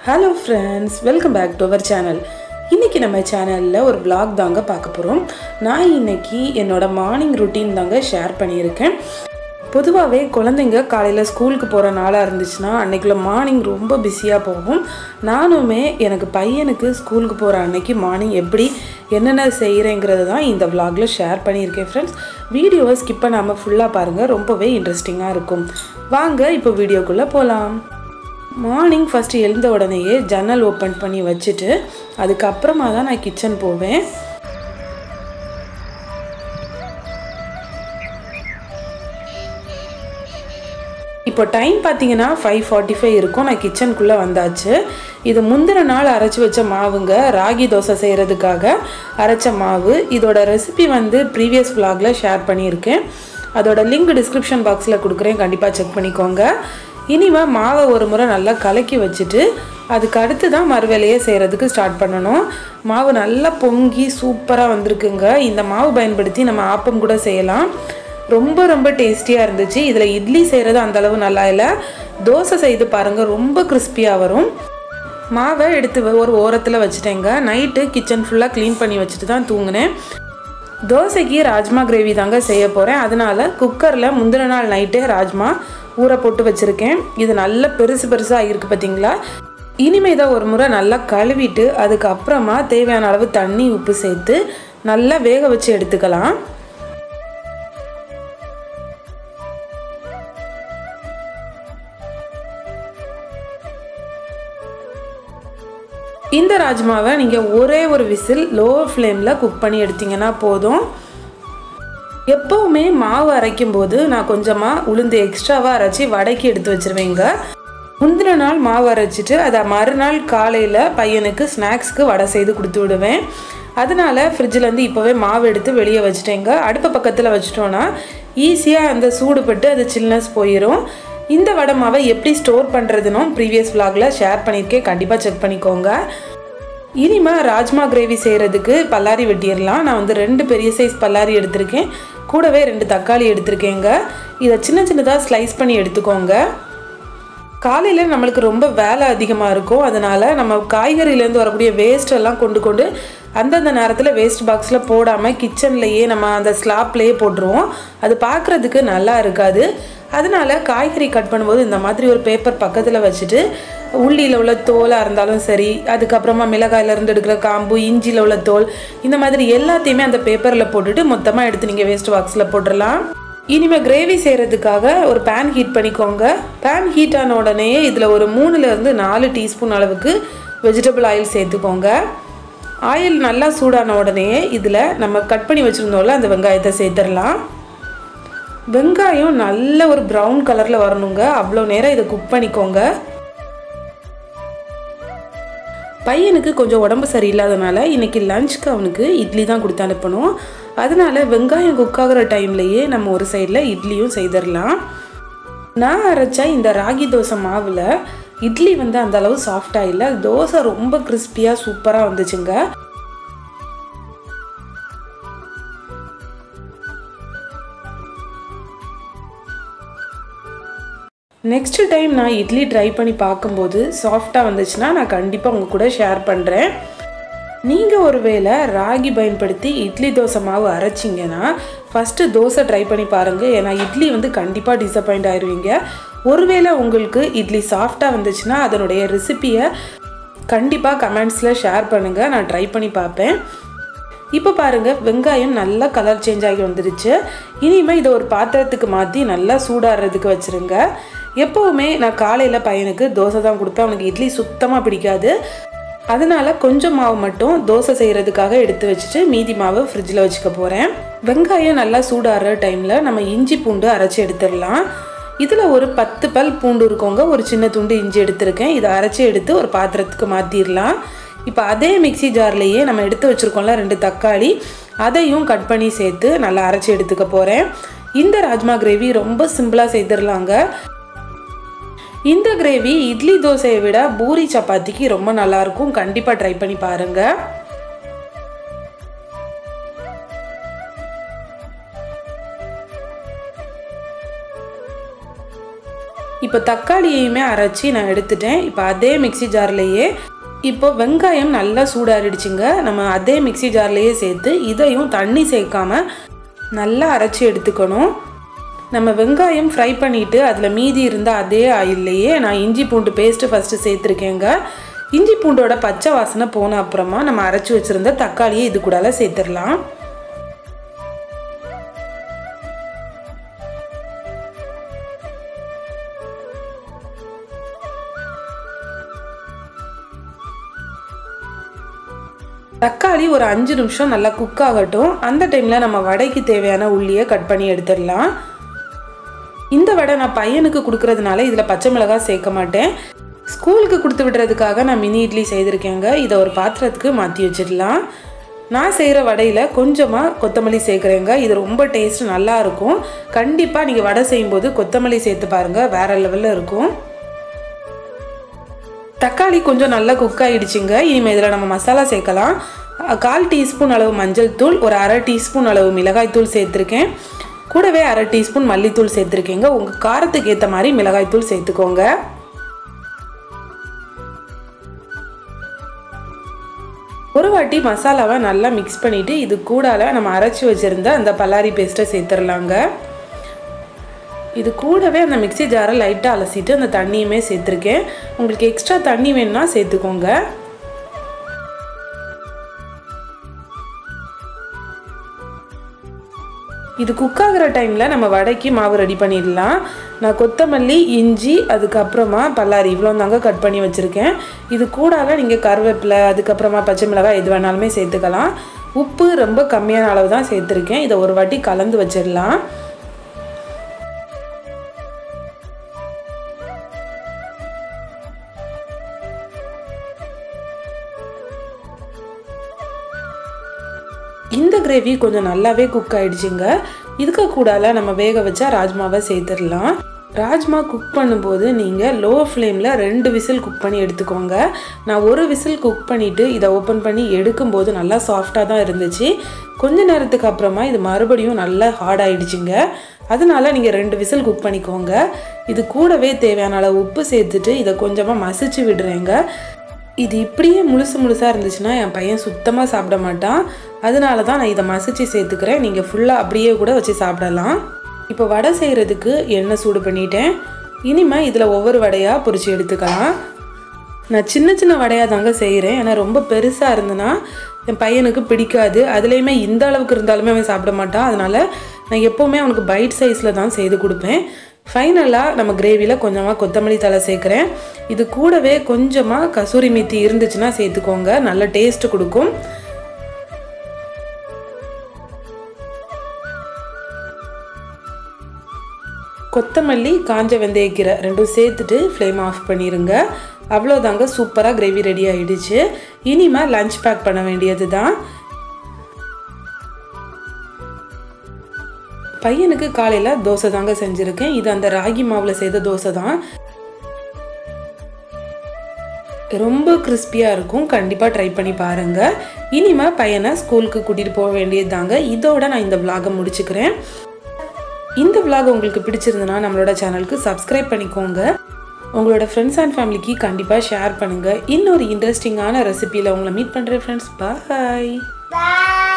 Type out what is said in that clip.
Hello friends welcome back to our channel இன்றைக்கி நம்ம சேனலில் ஒரு vlog தாங்க பார்க்க போகிறோம் நான் இன்னைக்கு என்னோட மார்னிங் ருட்டீன் தாங்க ஷேர் பண்ணியிருக்கேன் பொதுவாகவே குழந்தைங்க காலையில் ஸ்கூலுக்கு போகிற நாளாக இருந்துச்சுன்னா அன்னைக்குள்ள மார்னிங் ரொம்ப பிஸியாக போகும் நானுமே எனக்கு பையனுக்கு ஸ்கூலுக்கு போகிற அன்னைக்கு மார்னிங் எப்படி என்னென்ன செய்கிறேங்கிறது தான் இந்த vlogல ஷேர் பண்ணியிருக்கேன் ஃப்ரெண்ட்ஸ் வீடியோவை ஸ்கிப் பண்ணாமல் ஃபுல்லாக பாருங்கள் ரொம்பவே இன்ட்ரெஸ்டிங்காக இருக்கும் வாங்க இப்போ வீடியோக்குள்ளே போகலாம் மார்னிங் ஃபஸ்ட்டு எழுந்த உடனேயே ஜன்னல் ஓப்பன் பண்ணி வச்சுட்டு அதுக்கப்புறமா தான் நான் கிச்சன் போவேன் இப்போ டைம் பார்த்தீங்கன்னா ஃபைவ் ஃபார்ட்டி ஃபைவ் இருக்கும் நான் கிச்சனுக்குள்ளே வந்தாச்சு இது முந்தின நாள் அரைச்சி வச்ச மாவுங்க ராகி தோசை செய்கிறதுக்காக அரைச்ச மாவு இதோட ரெசிபி வந்து ப்ரீவியஸ் vlogல ஷேர் பண்ணியிருக்கேன் அதோட லிங்க் டிஸ்கிரிப்ஷன் பாக்ஸில் கொடுக்குறேன் கண்டிப்பாக செக் பண்ணிக்கோங்க இனிமே மாவை ஒரு முறை நல்லா கலக்கி வச்சுட்டு அதுக்கு அடுத்து தான் மறுவேலையே செய்கிறதுக்கு ஸ்டார்ட் பண்ணணும் மாவு நல்லா பொங்கி சூப்பராக வந்திருக்குங்க இந்த மாவு பயன்படுத்தி நம்ம ஆப்பம் கூட செய்யலாம் ரொம்ப ரொம்ப டேஸ்டியாக இருந்துச்சு இதில் இட்லி செய்கிறது அந்த அளவு நல்லா இல்லை தோசை செய்து பாருங்கள் ரொம்ப கிறிஸ்பியாக வரும் மாவை எடுத்து வ- ஒரு ஓரத்தில் வச்சுட்டேங்க நைட்டு கிச்சன் ஃபுல்லாக க்ளீன் பண்ணி வச்சுட்டு தான் தூங்கினேன் தோசைக்கு ராஜ்மா கிரேவி தாங்க செய்ய போகிறேன் அதனால் குக்கரில் முந்தின நாள் நைட்டே ராஜ்மா ஊற போட்டு வச்சுருக்கேன் இது நல்ல பெருசு பெருசாக இருக்குது பார்த்தீங்களா இனிமே இதை ஒரு முறை நல்லா கழுவிட்டு அதுக்கப்புறமா தேவையான அளவு தண்ணி உப்பு சேர்த்து நல்லா வேக வச்சு எடுத்துக்கலாம் இந்த ராஜ்மாவை நீங்கள் ஒரே ஒரு விசில் லோ ஃப்ளேமில் குக் பண்ணி எடுத்தீங்கன்னா போதும் எப்போவுமே மாவு அரைக்கும் போது நான் கொஞ்சமாக உளுந்து எக்ஸ்ட்ராவாக அரைச்சி வடைக்கு எடுத்து வச்சிருவேங்க முந்தின நாள் மாவு அரைச்சிட்டு அதை மறுநாள் காலையில் பையனுக்கு ஸ்நாக்ஸ்க்கு வடை செய்து கொடுத்து விடுவேன் அதனால ஃப்ரிட்ஜிலேருந்து இப்போவே மாவு எடுத்து வெளியே வச்சுட்டேங்க அடுப்பு பக்கத்தில் வச்சிட்டோன்னா ஈஸியாக அந்த சூடுபட்டு அது சில்னஸ் போயிடும் இந்த வடை மாவை எப்படி ஸ்டோர் பண்ணுறதுனும் ப்ரீவியஸ் vlogல ஷேர் பண்ணியிருக்கேன் கண்டிப்பாக செக் பண்ணிக்கோங்க இனிமே ராஜ்மா கிரேவி செய்கிறதுக்கு பல்லாரி வெட்டிடலாம் நான் வந்து ரெண்டு பெரிய சைஸ் பல்லாரி எடுத்திருக்கேன் கூடவே ரெண்டு தக்காளி எடுத்திருக்கேங்க இதை சின்ன சின்னதாக ஸ்லைஸ் பண்ணி எடுத்துக்கோங்க காலையில் நம்மளுக்கு ரொம்ப வேலை அதிகமாக இருக்கும் அதனால் நம்ம காய்கறியிலேருந்து வரக்கூடிய வேஸ்ட் எல்லாம் கொண்டு கொண்டு அந்தந்த நேரத்தில் வேஸ்ட் பாக்ஸில் போடாமல் கிச்சன்லேயே நம்ம அந்த ஸ்லாப்லேயே போட்டுருவோம் அது பார்க்குறதுக்கு நல்லா இருக்காது அதனால காய்கறி கட் பண்ணும்போது இந்த மாதிரி ஒரு பேப்பர் பக்கத்தில் வச்சுட்டு உள்ளியில் உள்ள தோலாக இருந்தாலும் சரி அதுக்கப்புறமா மிளகாயிலேருந்து எடுக்கிற காம்பு இஞ்சியில் உள்ள தோல் இந்த மாதிரி எல்லாத்தையுமே அந்த பேப்பரில் போட்டுட்டு மொத்தமாக எடுத்து நீங்கள் வேஸ்ட் பாக்ஸில் போட்டுடலாம் இனிமேல் கிரேவி செய்கிறதுக்காக ஒரு பேன் ஹீட் பண்ணிக்கோங்க பேன் ஹீட் ஆன உடனே இதில் ஒரு மூணுலேருந்து நாலு டீஸ்பூன் அளவுக்கு வெஜிடபிள் ஆயில் சேர்த்துக்கோங்க ஆயில் நல்லா சூடான உடனே இதில் நம்ம கட் பண்ணி வச்சுருந்தோம்ல அந்த வெங்காயத்தை சேர்த்துடலாம் வெங்காயம் நல்ல ஒரு ப்ரௌன் கலரில் வரணுங்க அவ்வளோ நேரம் இதை குக் பண்ணிக்கோங்க பையனுக்கு கொஞ்சம் உடம்பு சரியில்லாதனால இன்னைக்கு லஞ்சுக்கு அவனுக்கு இட்லி தான் கொடுத்து அனுப்பணும் அதனால வெங்காயம் குக் ஆகிற டைம்லையே நம்ம ஒரு சைடில் இட்லியும் செய்திடலாம் நான் அரைச்ச இந்த ராகி தோசை மாவில் இட்லி வந்து அந்த அளவு சாஃப்டாக இல்லை தோசை ரொம்ப கிறிஸ்பியாக சூப்பராக வந்துச்சுங்க நெக்ஸ்ட் டைம் நான் இட்லி ட்ரை பண்ணி பார்க்கும்போது சாஃப்டாக வந்துச்சுன்னா நான் கண்டிப்பாக உங்கள் கூட ஷேர் பண்ணுறேன் நீங்கள் ஒருவேளை ராகி பயன்படுத்தி இட்லி தோசை மாவு அரைச்சிங்கன்னா ஃபஸ்ட்டு தோசை ட்ரை பண்ணி பாருங்கள் ஏன்னா இட்லி வந்து கண்டிப்பாக டிசப்பாயிண்ட் ஆயிடுவீங்க ஒருவேளை உங்களுக்கு இட்லி சாஃப்டாக வந்துச்சுன்னா அதனுடைய ரெசிப்பியை கண்டிப்பாக கமெண்ட்ஸில் ஷேர் பண்ணுங்கள் நான் ட்ரை பண்ணி பார்ப்பேன் இப்போ பாருங்க வெங்காயம் நல்லா கலர் சேஞ்ச் ஆகி வந்துருச்சு இனிமேல் இதை ஒரு பாத்திரத்துக்கு மாற்றி நல்லா சூடாடுறதுக்கு வச்சுருங்க எப்போவுமே நான் காலையில் பையனுக்கு தோசை தான் கொடுப்பேன் அவனுக்கு இட்லி சுத்தமாக பிடிக்காது அதனால கொஞ்சம் மாவு மட்டும் தோசை செய்கிறதுக்காக எடுத்து வச்சுட்டு மீதி மாவு ஃப்ரிட்ஜில் வச்சுக்க போகிறேன் வெங்காயம் நல்லா சூடாடுற டைமில் நம்ம இஞ்சி பூண்டு அரைச்சி எடுத்துடலாம் இதில் ஒரு பத்து பல் பூண்டு இருக்கவங்க ஒரு சின்ன துண்டு இஞ்சி எடுத்திருக்கேன் இதை அரைச்சி எடுத்து ஒரு பாத்திரத்துக்கு மாற்றிடலாம் இப்போ அதே மிக்ஸி ஜார்லேயே நம்ம எடுத்து வச்சுருக்கோம்ல ரெண்டு தக்காளி அதையும் கட் பண்ணி சேர்த்து நல்லா அரைச்சி எடுத்துக்க போகிறேன் இந்த ராஜ்மா கிரேவி ரொம்ப சிம்பிளாக செய்திடலாங்க இந்த கிரேவி இட்லி தோசையை விட பூரி சப்பாத்திக்கு ரொம்ப நல்லாயிருக்கும் கண்டிப்பாக ட்ரை பண்ணி பாருங்கள் இப்போ தக்காளியையுமே அரைச்சி நான் எடுத்துட்டேன் இப்போ அதே மிக்ஸி ஜார்லேயே இப்போ வெங்காயம் நல்லா சூடாறிடுச்சுங்க நம்ம அதே மிக்ஸி ஜார்லேயே சேர்த்து இதையும் தண்ணி சேர்க்காம நல்லா அரைச்சி எடுத்துக்கணும் நம்ம வெங்காயம் ஃப்ரை பண்ணிவிட்டு அதில் மீதி இருந்த அதே ஆயில்லையே நான் இஞ்சி பூண்டு பேஸ்ட்டு ஃபஸ்ட்டு சேர்த்துருக்கேங்க இஞ்சி பூண்டோட பச்சை வாசனை போன அப்புறமா நம்ம அரைச்சி வச்சுருந்த தக்காளியை இது கூடால சேர்த்துடலாம் தக்காளி ஒரு அஞ்சு நிமிஷம் நல்லா குக் ஆகட்டும் அந்த டைமில் நம்ம வடைக்கு தேவையான உள்ளியை கட் பண்ணி எடுத்துடலாம் இந்த வடை நான் பையனுக்கு கொடுக்கறதுனால இதில் பச்சை மிளகாய் சேர்க்க மாட்டேன் ஸ்கூலுக்கு கொடுத்து விடுறதுக்காக நான் மினி இட்லி செய்திருக்கேங்க இதை ஒரு பாத்திரத்துக்கு மாற்றி வச்சிடலாம் நான் செய்கிற வடையில் கொஞ்சமாக கொத்தமல்லி சேர்க்குறேங்க இது ரொம்ப டேஸ்ட் நல்லா இருக்கும் கண்டிப்பாக நீங்கள் வடை செய்யும்போது கொத்தமல்லி சேர்த்து பாருங்கள் வேறு லெவலில் இருக்கும் தக்காளி கொஞ்சம் நல்லா குக் ஆகிடுச்சிங்க இனிமேல் இதில் நம்ம மசாலா சேர்க்கலாம் கால் டீஸ்பூன் அளவு மஞ்சள் தூள் ஒரு அரை டீஸ்பூன் அளவு மிளகாய் தூள் சேர்த்துருக்கேன் கூடவே அரை டீஸ்பூன் மல்லித்தூள் சேர்த்துருக்கேங்க உங்கள் காரத்துக்கு ஏற்ற மாதிரி மிளகாய் தூள் சேர்த்துக்கோங்க ஒரு வாட்டி மசாலாவை நல்லா மிக்ஸ் பண்ணிவிட்டு இது கூடால நம்ம அரைச்சி வச்சுருந்த அந்த பல்லாரி பேஸ்ட்டை சேர்த்துடலாங்க இது கூடவே அந்த மிக்ஸி ஜாரை லைட்டாக அலசிட்டு அந்த தண்ணியுமே சேர்த்துருக்கேன் உங்களுக்கு எக்ஸ்ட்ரா தண்ணி வேணும்னா சேர்த்துக்கோங்க இது குக் ஆகிற டைமில் நம்ம வடைக்கு மாவு ரெடி பண்ணிடலாம் நான் கொத்தமல்லி இஞ்சி அதுக்கப்புறமா பல்லாரி இவ்வளோ தாங்க கட் பண்ணி வச்சுருக்கேன் இது கூடால நீங்கள் கருவேப்பிலை அதுக்கப்புறமா பச்சை மிளகாய் எது வேணாலுமே சேர்த்துக்கலாம் உப்பு ரொம்ப கம்மியான அளவு தான் சேர்த்துருக்கேன் இதை ஒரு வாட்டி கலந்து வச்சிடலாம் இந்த கிரேவி கொஞ்சம் நல்லாவே குக் ஆயிடுச்சுங்க இதுக்கு கூடால நம்ம வேக வச்சா ராஜ்மாவை சேர்த்துடலாம் ராஜ்மா குக் பண்ணும்போது நீங்கள் லோ ஃப்ளேமில் ரெண்டு விசில் குக் பண்ணி எடுத்துக்கோங்க நான் ஒரு விசில் குக் பண்ணிவிட்டு இதை ஓப்பன் பண்ணி எடுக்கும்போது நல்லா சாஃப்டாக தான் இருந்துச்சு கொஞ்ச நேரத்துக்கு அப்புறமா இது மறுபடியும் நல்லா ஹார்ட் ஆயிடுச்சுங்க அதனால நீங்கள் ரெண்டு விசில் குக் பண்ணிக்கோங்க இது கூடவே தேவையான அளவு உப்பு சேர்த்துட்டு இதை கொஞ்சமாக மசிச்சு விடுறேங்க இது இப்படியே முழுசு முழுசாக இருந்துச்சுன்னா என் பையன் சுத்தமாக சாப்பிட மாட்டான் அதனால தான் நான் இதை மசிச்சு சேர்த்துக்கிறேன் நீங்கள் ஃபுல்லாக அப்படியே கூட வச்சு சாப்பிடலாம் இப்போ வடை செய்கிறதுக்கு எண்ணெய் சூடு பண்ணிட்டேன் இனிமேல் இதில் ஒவ்வொரு வடையாக பொரிச்சு எடுத்துக்கலாம் நான் சின்ன சின்ன வடையாக தாங்க செய்கிறேன் ஏன்னா ரொம்ப பெருசாக இருந்ததுன்னா என் பையனுக்கு பிடிக்காது அதுலேயுமே இந்த அளவுக்கு இருந்தாலுமே அவன் சாப்பிட மாட்டான் அதனால் நான் எப்போவுமே அவனுக்கு பைட் சைஸில் தான் செய்து கொடுப்பேன் ஃபைனலாக நம்ம கிரேவியில் கொஞ்சமாக கொத்தமல்லி தலை சேர்க்குறேன் இது கூடவே கொஞ்சமாக கசூரி மீத்தி இருந்துச்சுன்னா சேர்த்துக்கோங்க நல்ல டேஸ்ட் கொடுக்கும் கொத்தமல்லி காஞ்ச வெந்தயக்கீரை ரெண்டும் சேர்த்துட்டு ஃப்ளேம் ஆஃப் பண்ணிடுங்க அவ்வளோதாங்க சூப்பராக கிரேவி ரெடி ஆகிடுச்சு இனிமேல் லஞ்ச் பேக் பண்ண வேண்டியது தான் பையனுக்கு காலையில் தோசை தாங்க செஞ்சுருக்கேன் இது அந்த ராகி மாவில் செய்த தோசை தான் ரொம்ப கிறிஸ்பியாக இருக்கும் கண்டிப்பாக ட்ரை பண்ணி பாருங்கள் இனிமேல் பையனை ஸ்கூலுக்கு கூட்டிகிட்டு போக வேண்டியது தாங்க இதோட நான் இந்த விலாகை முடிச்சுக்கிறேன் இந்த விலாக் உங்களுக்கு பிடிச்சிருந்தனா நம்மளோட சேனலுக்கு சப்ஸ்கிரைப் பண்ணிக்கோங்க உங்களோட ஃப்ரெண்ட்ஸ் அண்ட் ஃபேமிலிக்கு கண்டிப்பாக ஷேர் பண்ணுங்கள் இன்னொரு இன்ட்ரெஸ்டிங்கான ரெசிபியில் உங்களை மீட் பண்ணுறேன் ஃப்ரெண்ட்ஸ் பாய் Bye.